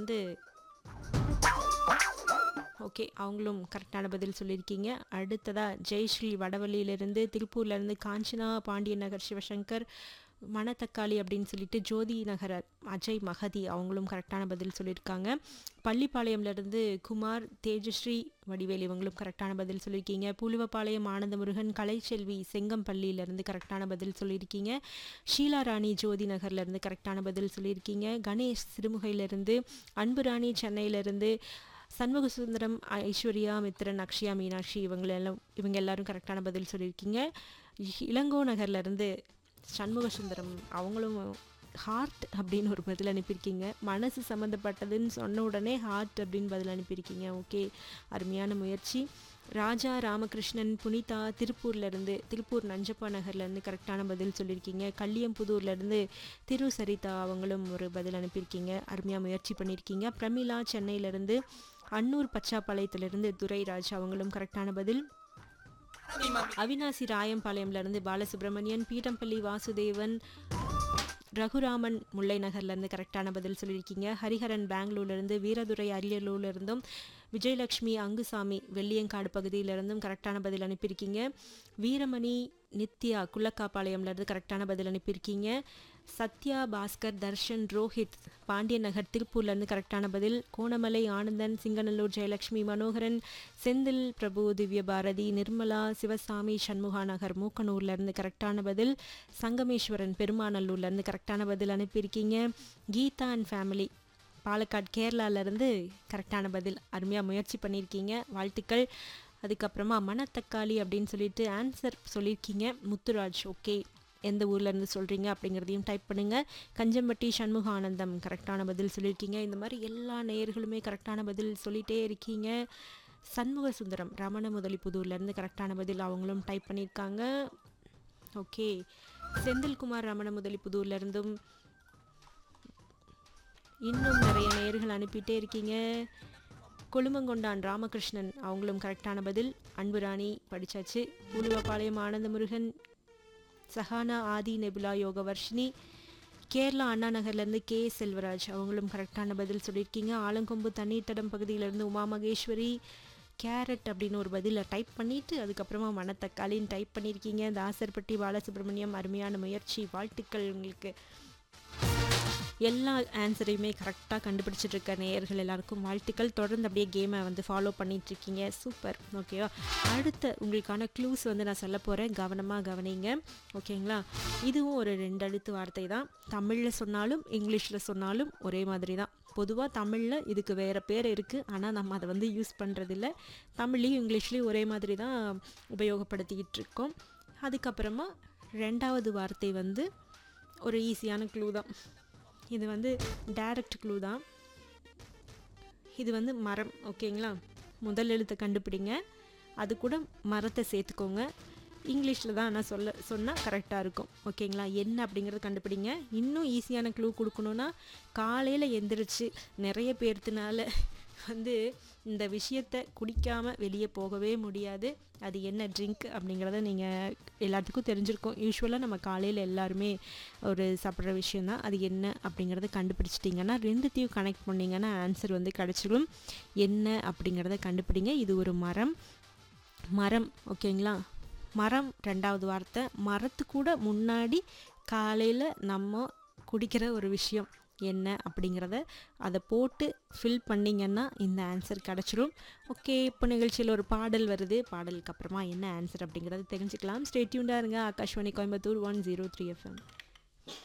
பாளையம்லேருந்து okay அவங்களும் கரெக்டான பதில் சொல்லியிருக்கீங்க அடுத்ததா ஜெயஸ்ரீ வடவள்ளியிலிருந்து திருப்பூர்லேருந்து காஞ்சனா பாண்டியன் நகர் சிவசங்கர் மணத்தக்காளி அப்படின்னு சொல்லிட்டு ஜோதி நகர் அஜய் மகதி அவங்களும் கரெக்டான பதில் சொல்லியிருக்காங்க பள்ளிப்பாளையம்லேருந்து குமார் தேஜஸ்ரீ வடிவேல் இவங்களும் கரெக்டான பதில் சொல்லியிருக்கீங்க புலுவப்பாளையம் ஆனந்தமுருகன் கலைச்செல்வி செங்கம்பள்ளியிலேருந்து கரெக்டான பதில் சொல்லியிருக்கீங்க ஷீலா ராணி ஜோதி நகர்லேருந்து கரெக்டான பதில் சொல்லியிருக்கீங்க கணேஷ் சிறுமுகையிலேருந்து அன்புராணி சென்னையிலேருந்து சண்முக சுந்தரம் ஐஸ்வர்யா மித்ரன் அக்ஷயா மீனாட்சி இவங்க எல்லாம் இவங்க எல்லாரும் கரெக்டான பதில் சொல்லியிருக்கீங்க இ- இளங்கோ நகர்லேருந்து சண்முக சுந்தரம் அவங்களும் ஹார்ட் அப்படின்னு ஒரு பதில் அனுப்பியிருக்கீங்க மனசு சம்மந்தப்பட்டதுன்னு சொன்ன உடனே ஹார்ட் அப்படின்னு பதில் அனுப்பியிருக்கீங்க ஓகே அருமையான முயற்சி ராஜா ராமகிருஷ்ணன் புனிதா திருப்பூர்லேருந்து திருப்பூர் நஞ்சப்பா நகர்லேருந்து கரெக்டான பதில் சொல்லியிருக்கீங்க கல்லியம்புதூர்லேருந்து திரு சரிதா அவங்களும் ஒரு பதில் அனுப்பியிருக்கீங்க அருமையாக முயற்சி பண்ணியிருக்கீங்க பிரமிளா சென்னையிலேருந்து அன்னூர் பச்சாப்பாளையத்திலிருந்து துரைராஜ் அவங்களும் கரெக்டான பதில் அவினாசி ராயம்பாளையம்ல இருந்து பாலசுப்ரமணியன் பீடம்பள்ளி வாசுதேவன் ரகுராமன் முல்லை நகர்லேருந்து கரெக்டான பதில் சொல்லியிருக்கீங்க ஹரிஹரன் பெங்களூர்லேருந்து வீரதுரை அரியலூர்ல இருந்தும் விஜயலட்சுமி அங்குசாமி வெள்ளியங்காடு பகுதியிலிருந்தும் கரெக்டான பதில் அனுப்பியிருக்கீங்க வீரமணி நித்யா குள்ளக்காப்பாளையம்லேருந்து கரெக்டான பதில் அனுப்பியிருக்கீங்க சத்யா பாஸ்கர் தர்ஷன் ரோஹித் பாண்டியன் நகர் திருப்பூர்லேருந்து கரெக்டான பதில் கோணமலை ஆனந்தன் சிங்கநல்லூர் ஜெயலட்சுமி மனோகரன் செந்தில் பிரபு திவ்ய பாரதி நிர்மலா சிவசாமி சண்முகா நகர் மூக்கனூர்லேருந்து கரெக்டான பதில் சங்கமேஸ்வரன் பெருமாநல்லூர்லேருந்து கரெக்டான பதில் அனுப்பியிருக்கீங்க கீதா அண்ட் ஃபேமிலி பாலக்காடு கேரளாலேருந்து கரெக்டான பதில் அருமையாக முயற்சி பண்ணியிருக்கீங்க வாழ்த்துக்கள் அதுக்கப்புறமா மணத்தக்காளி அப்படின்னு சொல்லிட்டு ஆன்சர் சொல்லியிருக்கீங்க முத்துராஜ் ஓகே எந்த ஊர்லேருந்து சொல்கிறீங்க அப்படிங்கிறதையும் டைப் பண்ணுங்கள் கஞ்சம்பட்டி சண்முக ஆனந்தம் கரெக்டான பதில் சொல்லியிருக்கீங்க இந்த மாதிரி எல்லா நேயர்களுமே கரெக்டான பதில் சொல்லிகிட்டே இருக்கீங்க சண்முக சுந்தரம் ரமண முதலிப்புதூர்லேருந்து கரெக்டான பதில் அவங்களும் டைப் பண்ணியிருக்காங்க ஓகே செந்தில்குமார் ரமண முதலிப்புதூர்லேருந்தும் இன்னும் நிறைய நேயர்கள் அனுப்பிட்டே இருக்கீங்க கொழுமங்கொண்டான் ராமகிருஷ்ணன் அவங்களும் கரெக்டான பதில் அன்புராணி படிச்சாச்சு உலுவப்பாளையம் ஆனந்தமுருகன் சஹானா ஆதி நெபுலா யோகவர்ஷினி கேரளா அண்ணா நகர்லேருந்து கே செல்வராஜ் அவங்களும் கரெக்டான பதில் சொல்லியிருக்கீங்க ஆலங்கொம்பு தண்ணீர் தடம் பகுதியிலேருந்து உமா மகேஸ்வரி கேரட் அப்படின்னு ஒரு பதிலை டைப் பண்ணிவிட்டு அதுக்கப்புறமா மணத்தக்காளின்னு டைப் பண்ணியிருக்கீங்க தாசர்பட்டி பாலசுப்ரமணியம் அருமையான முயற்சி வாழ்த்துக்கள் உங்களுக்கு எல்லா ஆன்சரையுமே கரெக்டாக கண்டுபிடிச்சிட்டு இருக்க நேயர்கள் எல்லாருக்கும் வாழ்த்துக்கள் தொடர்ந்து அப்படியே கேமை வந்து ஃபாலோ பண்ணிட்டு இருக்கீங்க சூப்பர் ஓகேவா அடுத்த உங்களுக்கான க்ளூஸ் வந்து நான் சொல்ல போகிறேன் கவனமாக கவனிங்க ஓகேங்களா இதுவும் ஒரு ரெண்டு எழுத்து வார்த்தை தான் தமிழில் சொன்னாலும் இங்கிலீஷில் சொன்னாலும் ஒரே மாதிரி தான் பொதுவாக தமிழில் இதுக்கு வேறு பேர் இருக்குது ஆனால் நம்ம அதை வந்து யூஸ் பண்ணுறதில்ல தமிழ்லேயும் இங்கிலீஷ்லேயும் ஒரே மாதிரி தான் உபயோகப்படுத்திக்கிட்டு இருக்கோம் அதுக்கப்புறமா ரெண்டாவது வார்த்தை வந்து ஒரு ஈஸியான க்ளூ தான் இது வந்து டைரக்ட் க்ளூ தான் இது வந்து மரம் ஓகேங்களா முதல் எழுத்தை கண்டுபிடிங்க அது கூட மரத்தை சேர்த்துக்கோங்க இங்கிலீஷில் தான் நான் சொல்ல சொன்னால் கரெக்டாக இருக்கும் ஓகேங்களா என்ன அப்படிங்கிறத கண்டுபிடிங்க இன்னும் ஈஸியான க்ளூ கொடுக்கணுன்னா காலையில் எந்திரிச்சு நிறைய பேர்த்துனால வந்து இந்த விஷயத்தை குடிக்காமல் வெளியே போகவே முடியாது அது என்ன ட்ரிங்க் அப்படிங்கிறத நீங்கள் எல்லாத்துக்கும் தெரிஞ்சிருக்கும் யூஸ்வலாக நம்ம காலையில் எல்லாருமே ஒரு சாப்பிட்ற விஷயந்தான் அது என்ன அப்படிங்கிறத கண்டுபிடிச்சிட்டிங்கன்னா ரெண்டுத்தையும் கனெக்ட் பண்ணிங்கன்னா ஆன்சர் வந்து கிடச்சிடும் என்ன அப்படிங்கிறத கண்டுபிடிங்க இது ஒரு மரம் மரம் ஓகேங்களா மரம் ரெண்டாவது வார்த்தை மரத்து கூட முன்னாடி காலையில் நம்ம குடிக்கிற ஒரு விஷயம் என்ன அப்படிங்கிறத அதை போட்டு ஃபில் பண்ணிங்கன்னா இந்த ஆன்சர் கிடச்சிரும் ஓகே இப்போ நிகழ்ச்சியில் ஒரு பாடல் வருது பாடலுக்கு அப்புறமா என்ன ஆன்சர் அப்படிங்கிறத தெரிஞ்சுக்கலாம் ஸ்டேட்யூண்டாக இருங்க Akashvani Coimbatore one zero three FM